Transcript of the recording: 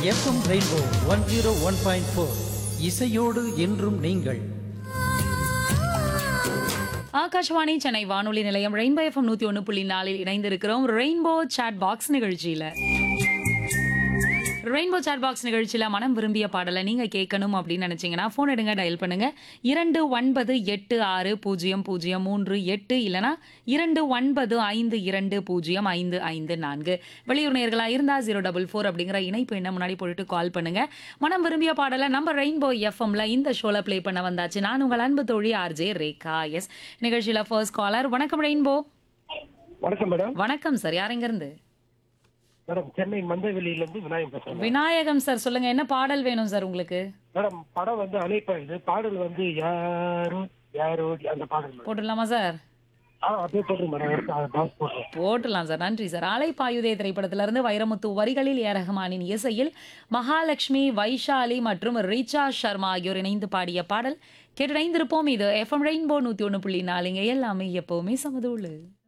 FM rainbow one zero one point four இசையோடு என்றும் நீங்கள் ஆகாஷ்வாணி சென்னை வானொலி நிலையம் ரெயின்போ எஃப்எம் நூத்தி ஒன்று புள்ளி நாலில் இணைந்திருக்கிறோம் ரெயின்போ சாட் பாக்ஸ் நிகழ்ச்சியில ரெயின்போ சாட் பாக்ஸ் நிகழ்ச்சியில மனம் விரும்பிய பாடலை நீங்க கேட்கணும் அப்படின்னு நினைச்சீங்கன்னா போன் எடுங்க டயல் பண்ணுங்க இரண்டு ஒன்பது எட்டு ஆறு பூஜ்ஜியம் பூஜ்ஜியம் மூன்று எட்டு இல்லனா இரண்டு ஒன்பது ஐந்து இரண்டு பூஜ்ஜியம் ஐந்து ஐந்து நான்கு வெளியூர் நேர்களா இருந்தா ஜீரோ டபுள் ஃபோர் அப்படிங்கிற இணைப்பு என்ன முன்னாடி போட்டுட்டு கால் பண்ணுங்க மனம் விரும்பிய பாடலை நம்ம ரெயின்போ எஃப்எம்ல இந்த ஷோல ப்ளே பண்ண வந்தாச்சு நான் உங்கள் அன்பு தோழி ஆர்ஜே ரேகா எஸ் நிகழ்ச்சியில ஃபர்ஸ்ட் காலர் வணக்கம் ரெயின்போ வணக்கம் மேடம் வணக்கம் சார் யார் எங்க இருந்து மேடம் சென்னை மந்தவெளியில இருந்து விநாயகம் பேசுறேன் விநாயகம் சார் சொல்லுங்க என்ன பாடல் வேணும் சார் உங்களுக்கு மேடம் படம் வந்து அழைப்பா இது பாடல் வந்து யாரோ யாரோ அந்த பாடல் மேடம் போட்டுடலாமா சார் ஆ அப்படியே போடுறேன் மேடம் எடுத்து அதை டான்ஸ் போடுறேன் போட்டுடலாம் சார் நன்றி சார் அலைப்பாயுதே திரைப்படத்திலிருந்து வைரமுத்து வரிகளில் ஏ ரஹ்மானின் இசையில் மகாலட்சுமி வைஷாலி மற்றும் ரிச்சா சர்மா ஆகியோர் இணைந்து பாடிய பாடல் கேட்டு இணைந்திருப்போம் இது எஃப்எம் ரெயின்போ நூத்தி ஒன்று புள்ளி நாலுங்க எல்லாமே எப்பவுமே சமதூளு